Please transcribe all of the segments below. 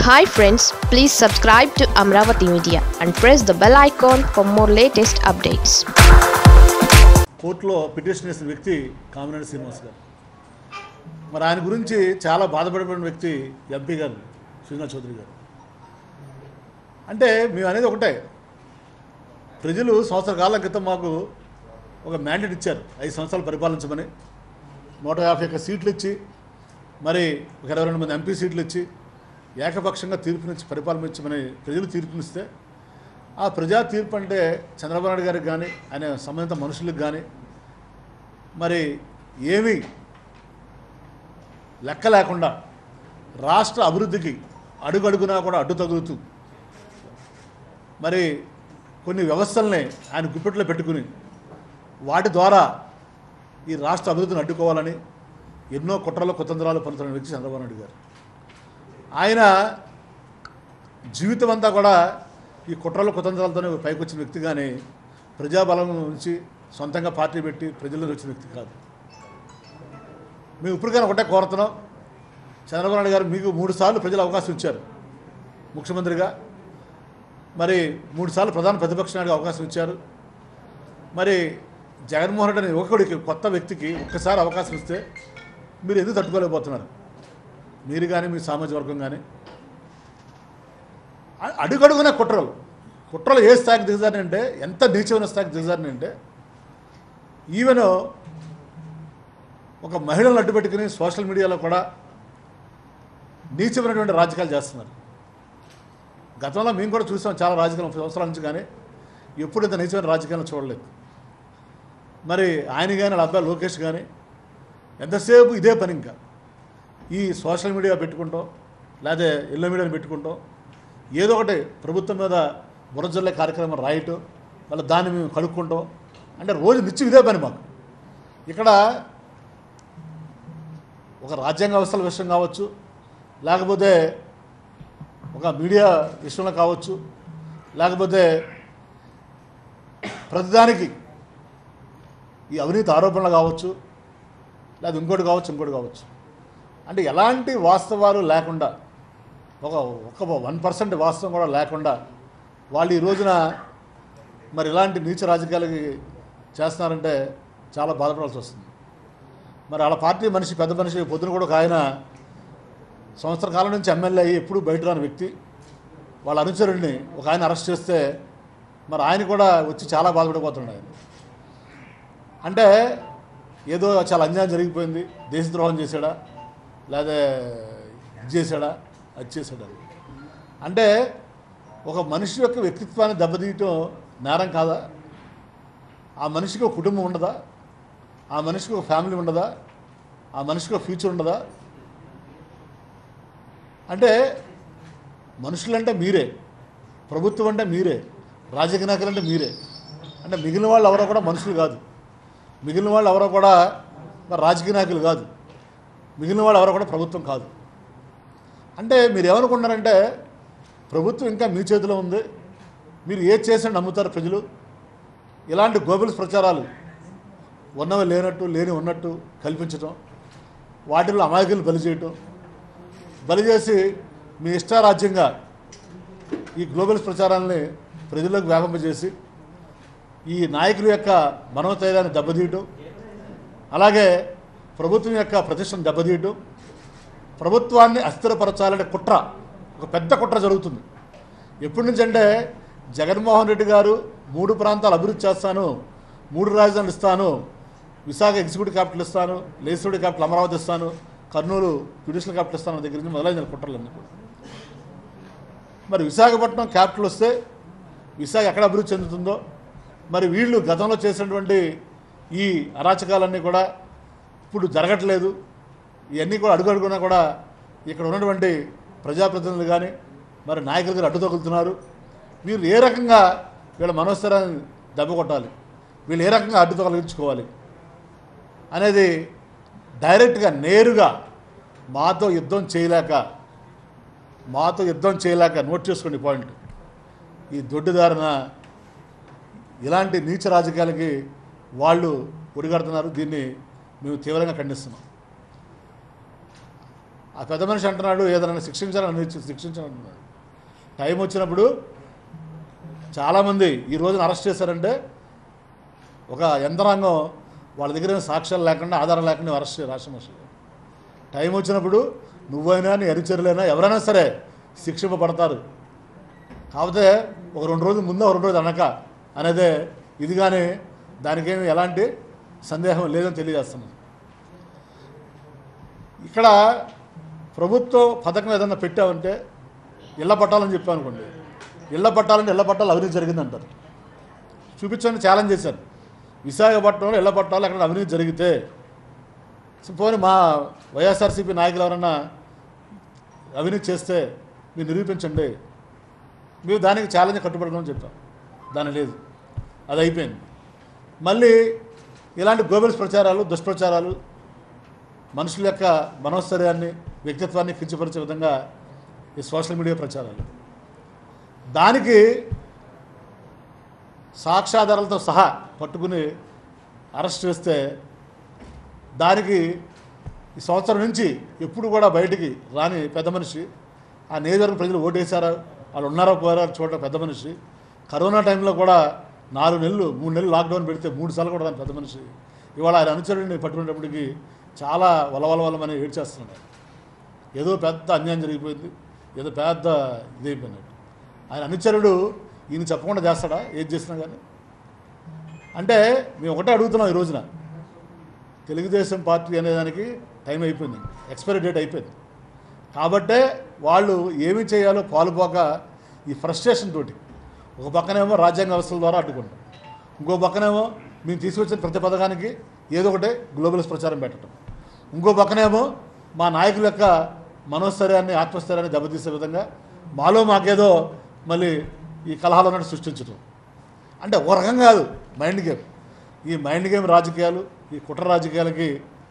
Hi friends please subscribe to Amaravati media and press the bell icon for more latest updates కోర్టులో petition వేసిన వ్యక్తి కామినేని శ్రీనివాస్ గారు మరి ఆయన గురించి చాలా బాధపడిపోయిన వ్యక్తి ఎంపీ గారు శ్రీనాథ్ చౌదరి గారు అంటే మేము అనేది ఒకటే ప్రజలు సంవత్సర కాలం క్రితం మాకు ఒక మ్యాండేట్ ఇచ్చారు ఐదు సంవత్సరాలు పరిపాలించమని నూట యాభై ఒక్క సీట్లు ఇచ్చి మరి ఒక ఇరవై రెండు మంది ఎంపీ సీట్లు ఇచ్చి ఏకపక్షంగా తీర్పునిచ్చి పరిపాలన ఇచ్చమని ప్రజలు తీర్పునిస్తే ఆ ప్రజా తీర్పు అంటే చంద్రబాబు నాయుడు గారికి కానీ ఆయన సంబంధిత మనుషులకు కానీ మరి ఏమీ లెక్క లేకుండా రాష్ట్ర అభివృద్ధికి అడుగడుగునా కూడా అడ్డు తగులుతూ మరి కొన్ని వ్యవస్థల్ని ఆయన గుప్పెట్లో పెట్టుకుని వాటి ద్వారా ఈ రాష్ట్ర అభివృద్ధిని అడ్డుకోవాలని ఎన్నో కుట్రలు కుతంత్రాలు పలుతున్న వ్యక్తి చంద్రబాబు నాయుడు గారు ఆయన జీవితం అంతా కూడా ఈ కుట్రల కుతంత్రాలతోనే పైకి వచ్చిన వ్యక్తి కానీ ప్రజాబలం నుంచి సొంతంగా పార్టీ పెట్టి ప్రజల్లో వచ్చిన వ్యక్తి కాదు మేము ఇప్పటికైనా ఒకటే కోరుతున్నాం చంద్రబాబు నాయుడు గారు మీకు మూడు సార్లు ప్రజలు అవకాశం ఇచ్చారు ముఖ్యమంత్రిగా మరి మూడు సార్లు ప్రధాన ప్రతిపక్ష నాయుడుగా అవకాశం ఇచ్చారు మరి జగన్మోహన్ రెడ్డి అనే యువకుడికి కొత్త వ్యక్తికి ఒక్కసారి అవకాశం ఇస్తే మీరు ఎందుకు తట్టుకోలేకపోతున్నారు మీరు కానీ మీ సామాజిక వర్గం కానీ అ- అడుగడుగున కుట్రలు కుట్రలు ఏ స్థాయికి దిగజారిని అంటే ఎంత నీచమైన స్థాయికి దిగజారిని అంటే ఈవెన్ ఒక మహిళలను అడ్డు పెట్టుకుని సోషల్ మీడియాలో కూడా నీచమైనటువంటి రాజకీయాలు చేస్తున్నారు గతంలో మేము కూడా చూసాం చాలా రాజకీయాలు ముప్పై సంవత్సరాల నుంచి కానీ ఎప్పుడు ఇంత నీచమైన రాజకీయాలను చూడలేదు మరి ఆయన కానీ వాళ్ళ అబ్బాయి లోకేష్ కానీ ఎంతసేపు ఇదే పని ఇంకా ఈ సోషల్ మీడియా పెట్టుకుంటాం లేదా ఇళ్ళ మీడియాని పెట్టుకుంటాం ఏదో ఒకటి ప్రభుత్వం మీద బురజల్లే కార్యక్రమం రాయటం మళ్ళీ దాన్ని మేము కడుక్కుంటాం అంటే రోజు నిత్యం ఇదే పని మాకు ఇక్కడ ఒక రాజ్యాంగ వ్యవస్థల విషయం కావచ్చు లేకపోతే ఒక మీడియా విషయంలో కావచ్చు లేకపోతే ప్రతిదానికి ఈ అవినీతి ఆరోపణలు కావచ్చు లేదా ఇంకోటి కావచ్చు ఇంకోటి కావచ్చు అంటే ఎలాంటి వాస్తవాలు లేకుండా ఒక ఒక వన్ పర్సెంట్ వాస్తవం కూడా లేకుండా వాళ్ళు ఈ రోజున మరి ఇలాంటి నీచ రాజకీయాలకి చేస్తున్నారంటే చాలా బాధపడాల్సి వస్తుంది మరి వాళ్ళ పార్టీ మనిషి పెద్ద మనిషి పొద్దున కూడా ఒక ఆయన సంవత్సర కాలం నుంచి ఎమ్మెల్యే అయ్యి ఎప్పుడూ బయట రాని వ్యక్తి వాళ్ళ అనుచరుడిని ఒక ఆయన అరెస్ట్ చేస్తే మరి ఆయన కూడా వచ్చి చాలా బాధపడిపోతున్నాడు ఆయన అంటే ఏదో చాలా అన్యాయం జరిగిపోయింది దేశద్రోహం చేశాడా లేదా ఇది చేశాడా అది చేశాడా అంటే ఒక మనిషి యొక్క వ్యక్తిత్వాన్ని దెబ్బతీయటం నేరం కాదా ఆ మనిషికి ఒక కుటుంబం ఉండదా ఆ మనిషికి ఒక ఫ్యామిలీ ఉండదా ఆ మనిషికి ఒక ఫ్యూచర్ ఉండదా అంటే మనుషులంటే మీరే ప్రభుత్వం అంటే మీరే రాజకీయ నాయకులు అంటే మీరే అంటే మిగిలిన వాళ్ళు ఎవరో కూడా మనుషులు కాదు మిగిలిన వాళ్ళు ఎవరో కూడా మరి రాజకీయ నాయకులు కాదు మిగిలిన వాళ్ళు ఎవరో కూడా ప్రభుత్వం కాదు అంటే మీరు ఏమనుకుంటున్నారంటే ప్రభుత్వం ఇంకా మీ చేతిలో ఉంది మీరు ఏది చేసినా నమ్ముతారు ప్రజలు ఇలాంటి గోబెల్స్ ప్రచారాలు ఉన్నవి లేనట్టు లేని ఉన్నట్టు కల్పించటం వాటిల్లో అమాయకులు బలి చేయటం బలి చేసి మీ ఇష్టారాజ్యంగా ఈ గ్లోబల్స్ ప్రచారాలని ప్రజల్లోకి వ్యాపింపజేసి ఈ నాయకుల యొక్క మనోధైర్యాన్ని దెబ్బతీయటం అలాగే ప్రభుత్వం యొక్క ప్రతిష్టను దెబ్బతీయటం ప్రభుత్వాన్ని అస్థిరపరచాలనే కుట్ర ఒక పెద్ద కుట్ర జరుగుతుంది ఎప్పటి నుంచి అంటే జగన్మోహన్ రెడ్డి గారు మూడు ప్రాంతాలు అభివృద్ధి చేస్తాను మూడు రాజధానులు ఇస్తాను విశాఖ ఎగ్జిక్యూటివ్ క్యాపిటల్ ఇస్తాను లేజిస్లేటివ్ క్యాపిటల్ అమరావతి ఇస్తాను కర్నూలు జ్యుడిషియల్ క్యాపిటల్ ఇస్తాను అనే దగ్గర నుంచి మొదలైన కుట్రలన్నీ కూడా మరి విశాఖపట్నం క్యాపిటల్ వస్తే విశాఖ ఎక్కడ అభివృద్ధి చెందుతుందో మరి వీళ్ళు గతంలో చేసినటువంటి ఈ అరాచకాలన్నీ కూడా ఇప్పుడు జరగట్లేదు ఇవన్నీ కూడా అడుగడుగునా కూడా ఇక్కడ ఉన్నటువంటి ప్రజాప్రతినిధులు కానీ మరి నాయకులు గారు అడ్డు తగులుతున్నారు వీళ్ళు ఏ రకంగా వీళ్ళ మనోస్థిరాన్ని దెబ్బ కొట్టాలి వీళ్ళు ఏ రకంగా అడ్డు తొలగించుకోవాలి అనేది డైరెక్ట్గా నేరుగా మాతో యుద్ధం చేయలేక మాతో యుద్ధం చేయలేక నోట్ చేసుకోండి ఈ పాయింట్ ఈ దొడ్డిదారిన ఇలాంటి నీచ రాజకీయాలకి వాళ్ళు ఒడిగడుతున్నారు దీన్ని మేము తీవ్రంగా ఖండిస్తున్నాం ఆ పెద్ద మనిషి అంటున్నాడు ఏదైనా శిక్షించాలని నిర్ణయించి శిక్షించాలంటున్నాడు టైం వచ్చినప్పుడు చాలామంది ఈ రోజున అరెస్ట్ చేశారంటే ఒక యంత్రాంగం వాళ్ళ దగ్గర ఏమీ సాక్ష్యాలు లేకుండా ఆధారం లేకుండా అరెస్ట్ చేయాలి రాష్ట్రం అసలు టైం వచ్చినప్పుడు నువ్వైనా నీ అనుచరులైనా ఎవరైనా సరే శిక్షింపబడతారు కాకపోతే ఒక రెండు రోజులు ముందు ఒక రెండు రోజులు అనక అనేదే ఇది కానీ దానికేమి ఎలాంటి సందేహం లేదని తెలియజేస్తున్నాను ఇక్కడ ప్రభుత్వం పథకం ఏదన్నా పెట్టామంటే ఇళ్ళ పట్టాలని చెప్పాను అనుకోండి ఇళ్ళ పట్టాలంటే ఇళ్ళ పట్టాలు అవినీతి జరిగిందంటారు చూపించండి ఛాలెంజ్ చేశాను విశాఖపట్నంలో ఇళ్ల పట్టాలు అక్కడ అవినీతి జరిగితే సో పోనీ మా వైఎస్ఆర్సీపీ నాయకులు ఎవరన్నా అవినీతి చేస్తే మీరు నిరూపించండి మీరు దానికి ఛాలెంజ్ కట్టుబడమని చెప్పాం దాని లేదు అది అయిపోయింది మళ్ళీ ఇలాంటి గోబెల్స్ ప్రచారాలు దుష్ప్రచారాలు మనుషుల యొక్క మనోస్థైర్యాన్ని వ్యక్తిత్వాన్ని కించపరిచే విధంగా ఈ సోషల్ మీడియా ప్రచారాలు దానికి సాక్ష్యాధారాలతో సహా పట్టుకుని అరెస్ట్ చేస్తే దానికి ఈ సంవత్సరం నుంచి ఎప్పుడు కూడా బయటికి రాని పెద్ద మనిషి ఆ నియోజకవర్గం ప్రజలు ఓటేశారా వాళ్ళు ఉన్నారో పోయారో చూడడం పెద్ద మనిషి కరోనా టైంలో కూడా నాలుగు నెలలు మూడు నెలలు లాక్డౌన్ పెడితే మూడు సార్లు కూడా రాని పెద్ద మనిషి ఇవాళ ఆయన అనుచరుడిని పట్టుకునేటప్పటికి చాలా వలవలవలమని ఏడ్చేస్తున్నాడు ఏదో పెద్ద అన్యాయం జరిగిపోయింది ఏదో పెద్ద ఇదైపోయినట్టు ఆయన అనుచరుడు ఈయన చెప్పకుండా చేస్తాడా ఏది చేసినా కానీ అంటే మేము ఒకటే అడుగుతున్నాం ఈ రోజున తెలుగుదేశం పార్టీ అనేదానికి టైం అయిపోయింది ఎక్స్పైరీ డేట్ అయిపోయింది కాబట్టే వాళ్ళు ఏమి చేయాలో పాలుపోక ఈ ఫ్రస్ట్రేషన్ తోటి ఒక పక్కనేమో రాజ్యాంగ వ్యవస్థల ద్వారా అడ్డుకుంటాం ఇంకో పక్కనేమో మేము తీసుకొచ్చిన ప్రతి పథకానికి ఏదో ఒకటి గ్లోబల్స్ ప్రచారం పెట్టడం ఇంకో పక్కనేమో మా నాయకుల యొక్క మనోస్థైర్యాన్ని ఆత్మస్థైర్యాన్ని దెబ్బతీసే విధంగా మాలో మాకేదో మళ్ళీ ఈ కలహాలు అన్నట్టు సృష్టించడం అంటే ఒక రకం కాదు మైండ్ గేమ్ ఈ మైండ్ గేమ్ రాజకీయాలు ఈ కుట్ర రాజకీయాలకి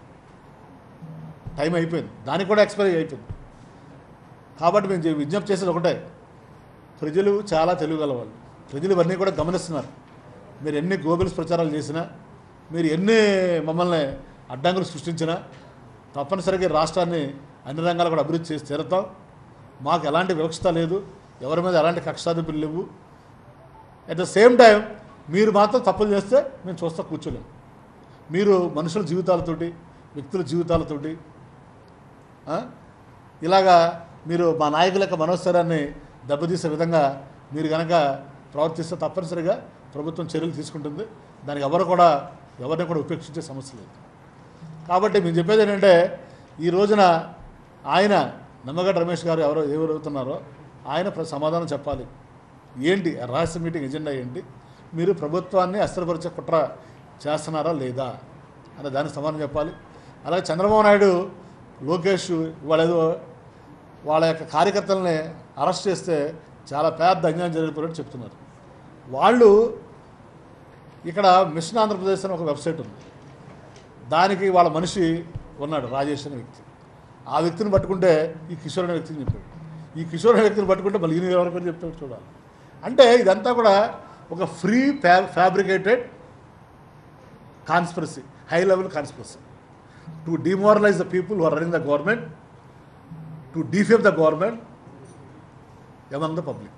టైం అయిపోయింది దానికి కూడా ఎక్స్పైరీ అయిపోయింది కాబట్టి మేము చే- విజ్ఞప్తి చేసేది ఒకటే ప్రజలు చాలా తెలివిగల వాళ్ళు ప్రజలు ఇవన్నీ కూడా గమనిస్తున్నారు మీరు ఎన్ని గోబెల్స్ ప్రచారాలు చేసినా మీరు ఎన్ని మమ్మల్ని అడ్డంకులు సృష్టించినా తప్పనిసరిగా ఈ రాష్ట్రాన్ని అన్ని రంగాలు కూడా అభివృద్ధి చేసి తీరుతాం మాకు ఎలాంటి వివక్షత లేదు ఎవరి మీద ఎలాంటి కక్షాదింపులు లేవు అట్ ద సేమ్ టైం మీరు మాత్రం తప్పులు చేస్తే మేము చూస్తా కూర్చోలేము మీరు మనుషుల జీవితాలతోటి వ్యక్తుల జీవితాలతోటి ఆ? ఇలాగా మీరు మా నాయకుల యొక్క మనోస్థైర్యాన్ని దెబ్బతీసే విధంగా మీరు కనుక ప్రవర్తిస్తే తప్పనిసరిగా ప్రభుత్వం చర్యలు తీసుకుంటుంది దానికి ఎవరు కూడా ఎవరిని కూడా ఉపేక్షించే సమస్య లేదు కాబట్టి మేము చెప్పేది ఏంటంటే ఈ రోజున ఆయన నమ్మగడ్డ రమేష్ గారు ఎవరో ఎవరు అవుతున్నారో ఆయన ప్ర- సమాధానం చెప్పాలి ఏంటి ఆ రహస్య మీటింగ్ ఎజెండా ఏంటి మీరు ప్రభుత్వాన్ని అస్థిరపరిచే కుట్ర చేస్తున్నారా లేదా అనే దానికి సమాధానం చెప్పాలి అలాగే చంద్రబాబు నాయుడు లోకేష్ వాళ్ళేదో వాళ్ళ యొక్క కార్యకర్తలని అరెస్ట్ చేస్తే చాలా పెద్ద అన్యాయం జరిగిపోయినట్టు చెప్తున్నారు వాళ్ళు ఇక్కడ మిషన్ ఆంధ్రప్రదేశ్ అని ఒక వెబ్సైట్ ఉంది దానికి వాళ్ళ మనిషి ఉన్నాడు రాజేష్ అనే వ్యక్తి ఆ వ్యక్తిని పట్టుకుంటే ఈ కిషోర్ అనే వ్యక్తిని చెప్పాడు ఈ కిషోర్ అనే వ్యక్తిని పట్టుకుంటే మళ్ళీ ఈయన ఎవరికి అని చెప్తాడు చూడాలి అంటే ఇదంతా కూడా ఒక ఫ్రీ ఫ్యా fabricated conspiracy high level conspiracy to demoralise the people who are running the government to defame the government among the public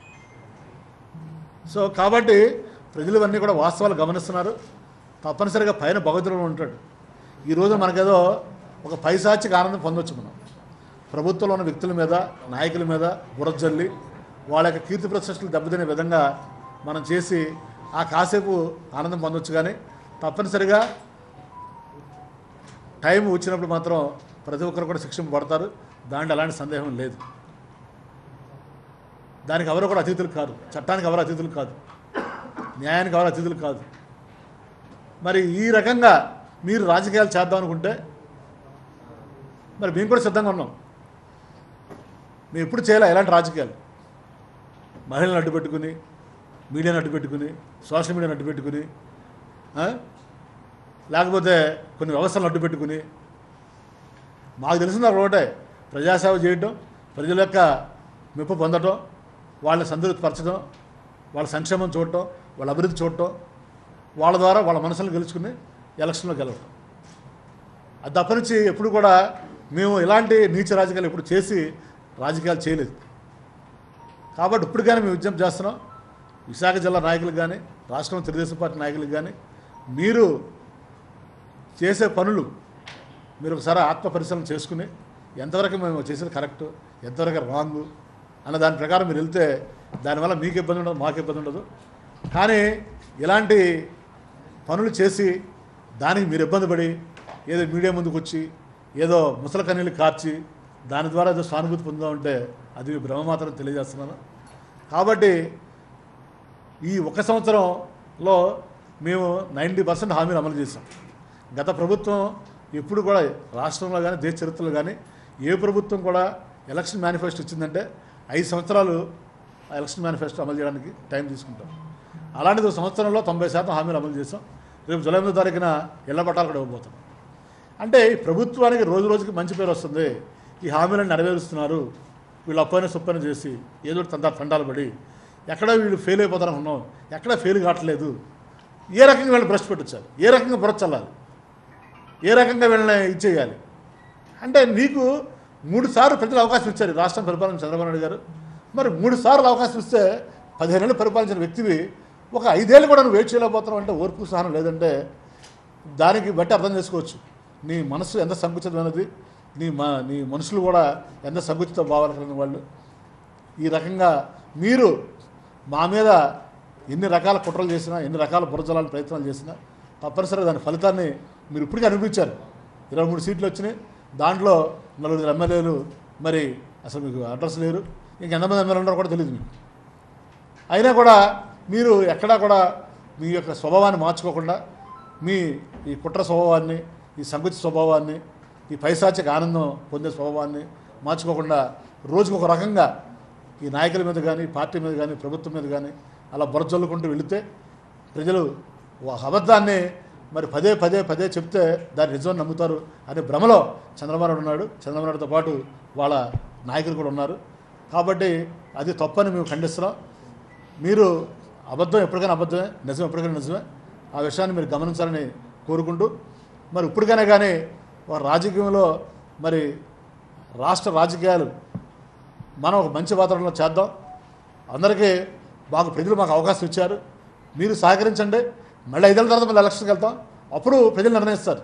so కాబట్టి ప్రజలు ఇవన్నీ కూడా వాస్తవాలు గమనిస్తున్నారు తప్పనిసరిగా పైన భగవద్గీతలో ఉంటాడు ఈరోజు మనకేదో ఒక పైశాచిక ఆనందం పొందొచ్చు మనం ప్రభుత్వంలో ఉన్న వ్యక్తుల మీద నాయకుల మీద బురజల్లి వాళ్ళ యొక్క కీర్తి ప్రతిష్టలు దెబ్బతినే విధంగా మనం చేసి ఆ కాసేపు ఆనందం పొందొచ్చు కానీ తప్పనిసరిగా టైం వచ్చినప్పుడు మాత్రం ప్రతి ఒక్కరు కూడా శిక్షింపబడతారు దాంట్లో ఎలాంటి సందేహం లేదు దానికి ఎవరు కూడా అతిథులు కాదు చట్టానికి ఎవరు అతిథులు కాదు న్యాయానికి ఎవరు అతిథులు కాదు మరి ఈ రకంగా మీరు రాజకీయాలు చేద్దాం అనుకుంటే మరి మేము కూడా సిద్ధంగా ఉన్నాం మేము ఎప్పుడు చేయాలి ఎలాంటి రాజకీయాలు మహిళలను అడ్డు పెట్టుకుని మీడియాని అడ్డు పెట్టుకుని సోషల్ మీడియాని అడ్డు పెట్టుకుని ఆ? లేకపోతే కొన్ని వ్యవస్థలను అడ్డు పెట్టుకుని మాకు తెలిసిన ఒకటే ప్రజాసేవ చేయటం ప్రజల యొక్క మెప్పు పొందటం వాళ్ళని సంతృప్తిపరచడం వాళ్ళ సంక్షేమం చూడటం వాళ్ళ అభివృద్ధి చూడటం వాళ్ళ ద్వారా వాళ్ళ మనసులను గెలుచుకుని ఎలక్షన్లో గెలవటం అది తప్పనించి ఎప్పుడు కూడా మేము ఇలాంటి నీచ రాజకీయాలు ఇప్పుడు చేసి రాజకీయాలు చేయలేదు కాబట్టి ఇప్పుడు కానీ మేము విజ్ఞప్తి చేస్తున్నాం విశాఖ జిల్లా నాయకులకు కానీ రాష్ట్రం తెలుగుదేశం పార్టీ నాయకులకు కానీ మీరు చేసే పనులు మీరు ఒకసారి ఆత్మ పరిశీలన చేసుకుని ఎంతవరకు మేము చేసేది కరెక్ట్ ఎంతవరకు రాంగ్ అన్న దాని ప్రకారం మీరు వెళ్తే దానివల్ల మీకు ఇబ్బంది ఉండదు మాకు ఇబ్బంది ఉండదు కానీ ఇలాంటి పనులు చేసి దానికి మీరు ఇబ్బంది పడి ఏదో మీడియా ముందుకు వచ్చి ఏదో ముసలి కన్నీళ్ళు కార్చి దాని ద్వారా ఏదో సానుభూతి పొందామంటే అది మీ భ్రమ మాత్రం తెలియజేస్తున్నాను కాబట్టి ఈ ఒక సంవత్సరంలో మేము నైంటీ పర్సెంట్ హామీలు అమలు చేసాం గత ప్రభుత్వం ఎప్పుడు కూడా రాష్ట్రంలో కానీ దేశ చరిత్రలో కానీ ఏ ప్రభుత్వం కూడా ఎలక్షన్ మేనిఫెస్టో ఇచ్చిందంటే ఐదు సంవత్సరాలు ఆ ఎలక్షన్ మేనిఫెస్టో అమలు చేయడానికి టైం తీసుకుంటాం అలాంటిది ఒక సంవత్సరంలో తొంభై శాతం హామీలు అమలు చేసాం రేపు జూలై ఎనిమిదో తారీఖున ఇళ్ల పట్టాలు కూడా ఇవ్వబోతున్నాం అంటే ఈ ప్రభుత్వానికి రోజు రోజుకి మంచి పేరు వస్తుంది ఈ హామీలను నెరవేరుస్తున్నారు వీళ్ళు అప్పైన సొప్పైన చేసి ఏదో ఒకటి తందా తండాలు పడి ఎక్కడ వీళ్ళు ఫెయిల్ అయిపోతారనుకున్నాం ఎక్కడ ఫెయిల్ కావట్లేదు ఏ రకంగా వీళ్ళని బ్రష్ పెట్టించాలి ఏ రకంగా బ్రష్ చల్లాలి ఏ రకంగా వీళ్ళని ఇచ్చేయాలి అంటే నీకు మూడు సార్లు ప్రజలు అవకాశం ఇచ్చారు ఈ రాష్ట్రం పరిపాలన చంద్రబాబు నాయుడు గారు మరి మూడు సార్లు అవకాశం ఇస్తే పదిహేనేళ్ళు పరిపాలించిన వ్యక్తివి ఒక ఐదేళ్ళు కూడా నువ్వు వెయిట్ చేయలేకపోతున్నావు అంటే ఓర్పు సహనం లేదంటే దానికి బట్టి అర్థం చేసుకోవచ్చు నీ మనసు ఎంత సంకుచితమైనది నీ మా నీ మనుషులు కూడా ఎంత సంకుచిత భావాలు కలిగిన వాళ్ళు ఈ రకంగా మీరు మా మీద ఎన్ని రకాల కుట్రలు చేసినా ఎన్ని రకాల బురజలాల ప్రయత్నాలు చేసినా తప్పనిసరిగా దాని ఫలితాన్ని మీరు ఇప్పటికీ అనిపించారు ఇరవై మూడు సీట్లు వచ్చినాయి దాంట్లో నలుగురు ఎమ్మెల్యేలు మరి అసలు మీకు అడ్రస్ లేరు ఇంకెంతమంది ఎమ్మెల్యేలు ఉన్నారో కూడా తెలియదు మీకు అయినా కూడా మీరు ఎక్కడా కూడా మీ యొక్క స్వభావాన్ని మార్చుకోకుండా మీ ఈ కుట్ర స్వభావాన్ని ఈ సంకుచిత స్వభావాన్ని ఈ పైశాచిక ఆనందం పొందే స్వభావాన్ని మార్చుకోకుండా రోజుకు ఒక రకంగా ఈ నాయకుల మీద కానీ పార్టీ మీద కానీ ప్రభుత్వం మీద కానీ అలా బురజల్లుకుంటూ వెళితే ప్రజలు ఒక అబద్ధాన్ని మరి పదే పదే పదే చెప్తే దాన్ని నిజం నమ్ముతారు అనే భ్రమలో చంద్రబాబు నాయుడు ఉన్నాడు చంద్రబాబు నాయుడుతో పాటు వాళ్ళ నాయకులు కూడా ఉన్నారు కాబట్టి అది తప్పని మేము ఖండిస్తున్నాం మీరు అబద్ధం ఎప్పటికైనా అబద్ధమే నిజం ఎప్పటికైనా నిజమే ఆ విషయాన్ని మీరు గమనించాలని కోరుకుంటూ మరి ఇప్పటికైనా కానీ వారి రాజకీయంలో మరి రాష్ట్ర రాజకీయాలు మనం ఒక మంచి వాతావరణంలో చేద్దాం అందరికీ మాకు ప్రజలు మాకు అవకాశం ఇచ్చారు మీరు సహకరించండి మళ్ళీ ఐదేళ్ళ తర్వాత మళ్ళీ ఎలక్షన్కి వెళ్తాం అప్పుడు ప్రజలు నిర్ణయిస్తారు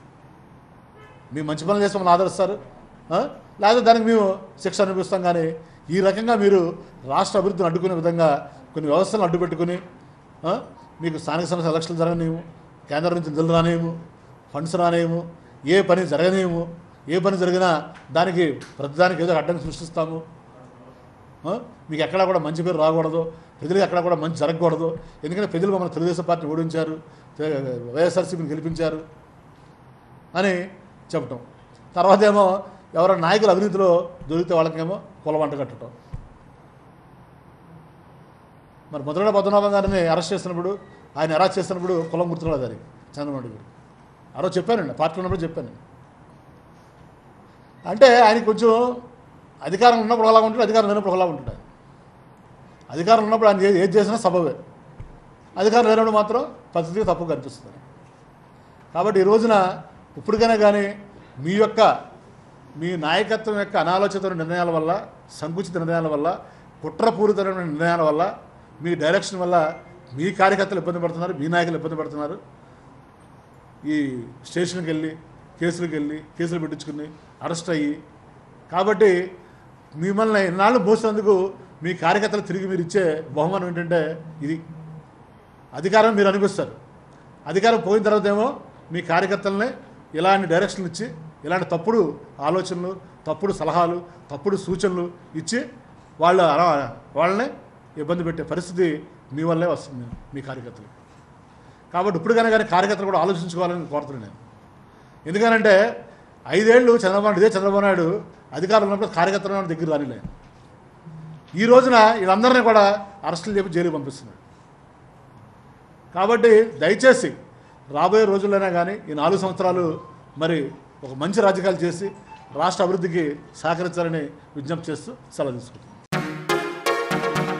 మీ మంచి పనులు చేస్తే మమ్మల్ని ఆదరిస్తారు ఆ? లేకపోతే దానికి మేము శిక్ష అనిపిస్తాం కానీ ఈ రకంగా మీరు రాష్ట్ర అభివృద్ధిని అడ్డుకునే విధంగా కొన్ని వ్యవస్థలను అడ్డుపెట్టుకుని ఆ? మీకు స్థానిక సంస్థ ఎలక్షన్లు జరగనేము కేంద్రం నుంచి నిధులు రానేము ఫండ్స్ రానేము ఏ పని జరగనేము ఏ పని జరిగినా దానికి ప్రతిదానికి ఏదో ఒక అడ్డంకి సృష్టిస్తాము ఆ? మీకు ఎక్కడా కూడా మంచి పేరు రాకూడదు ప్రజలకు ఎక్కడా కూడా మంచి జరగకూడదు ఎందుకంటే ప్రజలు మమ్మల్ని తెలుగుదేశం పార్టీ ఓడించారు తె- వైఎస్ఆర్సీపీని గెలిపించారు అని చెప్పటం తర్వాత ఏమో ఎవరైనా నాయకులు అవినీతిలో దొరికితే వాళ్ళకేమో కులవంట కట్టడం మరి ముద్రగడ పద్మనాభం గారిని అరెస్ట్ చేసినప్పుడు ఆయన అరెస్ట్ చేసినప్పుడు కులం గుర్తురాలేదు దానికి చంద్రబాబు గారు ఆ రోజు చెప్పానండి పార్టీ ఉన్నప్పుడు చెప్పాను అంటే ఆయన కొంచెం అధికారం ఉన్నప్పుడు ఒకలా ఉంటాడు అధికారం లేనప్పుడు ఒకలా ఉంటాడు ఆయన. అధికారం ఉన్నప్పుడు ఆయన ఏ- ఏది చేసినా సబబే అధికారం లేనప్పుడు మాత్రం పరిస్థితి తప్పు కనిపిస్తుంది కాబట్టి ఈ రోజున ఇప్పటికైనా కానీ మీ యొక్క మీ నాయకత్వం యొక్క అనాలోచిత నిర్ణయాల వల్ల సంకుచిత నిర్ణయాల వల్ల కుట్రపూరితమైన నిర్ణయాల వల్ల మీ డైరెక్షన్ వల్ల మీ కార్యకర్తలు ఇబ్బంది పడుతున్నారు మీ నాయకులు ఇబ్బంది పడుతున్నారు ఈ స్టేషన్కి వెళ్ళి కేసులకు వెళ్ళి కేసులు పెట్టించుకుని అరెస్ట్ అయ్యి కాబట్టి మిమ్మల్ని ఇన్నాళ్ళు మోసినందుకు మీ కార్యకర్తలు తిరిగి మీరు ఇచ్చే బహుమానం ఏంటంటే ఇది అధికారం మీరు అనిపిస్తారు అధికారం పోయిన తర్వాత ఏమో మీ కార్యకర్తలనే ఇలాంటి డైరెక్షన్లు ఇచ్చి ఇలాంటి తప్పుడు ఆలోచనలు తప్పుడు సలహాలు తప్పుడు సూచనలు ఇచ్చి వాళ్ళు అలా- వాళ్ళని ఇబ్బంది పెట్టే పరిస్థితి మీ వల్లే వస్తుంది మీ కార్యకర్తలు కాబట్టి ఇప్పటికైనా కానీ కార్యకర్తలు కూడా ఆలోచించుకోవాలని కోరుతున్నాను నేను ఎందుకనంటే ఐదేళ్ళు చంద్రబాబు నాయుడు ఇదే చంద్రబాబు నాయుడు అధికారంలో ఉన్నప్పుడు కార్యకర్తలు ఉన్న దగ్గర రానిలే ఈ రోజున వీళ్ళందరినీ కూడా అరెస్టులు చెప్పి జైలుకి పంపిస్తున్నాడు కాబట్టి దయచేసి రాబోయే రోజుల్లోనే కానీ ఈ నాలుగు సంవత్సరాలు మరి ఒక మంచి రాజకీయాలు చేసి రాష్ట్ర అభివృద్ధికి సహకరించాలని విజ్ఞప్తి చేస్తూ సెలవు తీసుకుంటాం